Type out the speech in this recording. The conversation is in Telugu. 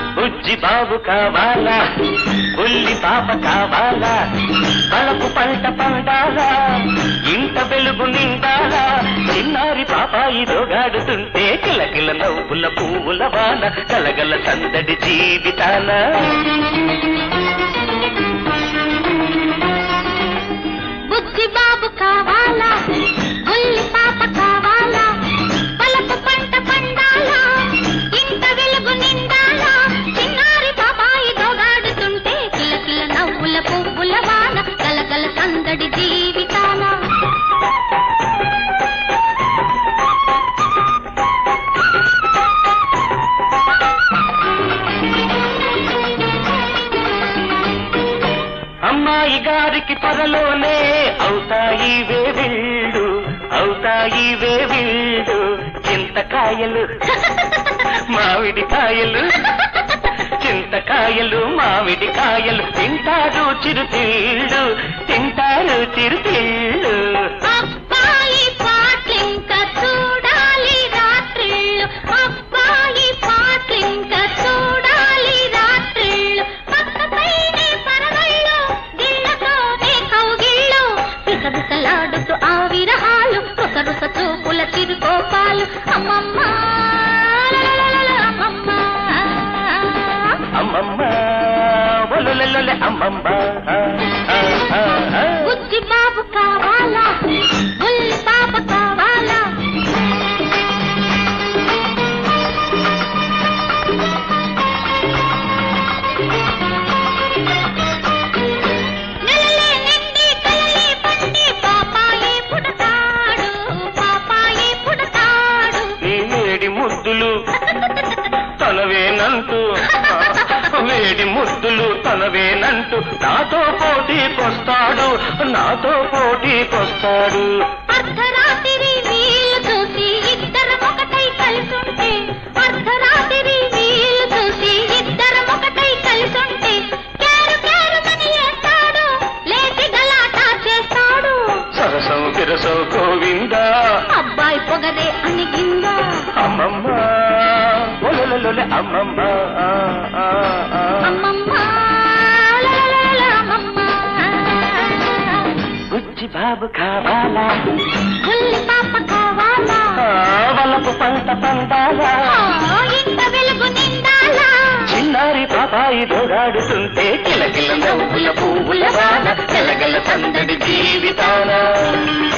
బుజ్జి బాబు కావాలా బుల్లి పాప కావాలా బలపు పంట పండాలా ఇంట వెలుగు నిండాలా చిన్నారి పాపాయి దోగాడుతుంటే కిలకిల నవ్వుల పువ్వుల వాన కలగల సందడి జీవితాన బుజ్జి బాబు కావాలా బుల్లి పాప కావాలా పలపు పంట పండాలా ఇంత వెలుగు నిండాలా చిన్నారి పాపాయి దోగాడుతుంటే కిలకిల నవ్వుల పువ్వుల వాన కలగల సందడి జీవితాల అమ్మాయి గారికి త్వరలోనే అవుతాయి వేవిళ్ళు అవుతాయి వేవిళ్ళు చింతకాయలు మామిడి కాయలు చింతకాయలు మామిడి కాయలు తింటారు చిరుతిళ్ళు తింటారు చిరుతిళ్ళు అబ్బాయి పాట్లింక చూడాలి రాత్రిళ్ళు అబ్బాయి పాట్లింక చూడాలి రాత్రిళ్ళు పక్కపైనే పరవళ్ళు గిళ్ళతోనే కౌగిళ్ళు పిసపిసలాడుతూ ఆ విరహాలు రుసరుస చూపుల చిరుకోపాలు అమ్మమ్మ లలలలల అమ్మమ్మ అమ్మమ్మ ఒలొలొలొలె అమ్మమ్మ ఆ, ఆ, ఆ, ఆ. బుజ్జి బాబు కావాలా బుల్లి పాప కావాలా నెలలే నిండి కలలే పండి పాపాయి పుడతాడు పాపాయి పుడతాడు నీ వేడి ముద్దులు తనవేనంటూ వేడి ముద్దులు తనవేనంటూ నాతో పోటీకొస్తాడు నాతో పోటీకొస్తాడు అర్ధరాత్రి వీలు చూసి ఇద్దరం ఒకటై కలిసుంటే అర్ధరాత్రి వీలు చూసి ఇద్దరం ఒకటై కలిసుంటే కేరు కేరుమని వేస్తాడు లేచి గలాట చేస్తాడు సరసం కిరసం గోవిందా అబ్బాయి పొగరే అణిగిందా అమ్మమ్మ ఒలొలొలొలె అమ్మమ్మ ఆ, ఆ, ఆ. అమ్మమ్మ లలలల అమ్మమ్మ బుజ్జి బాబు కావాలా బుల్లి పాప కావాలా ఆ, వలపు పంట పండాలా ఆ, ఇంట వెలుగు నిండాలా చిన్నారి పాపాయి దోగాడుతుంటే కిలకిల నవ్వుల పువ్వుల వాన కలగల సందడి జీవితాన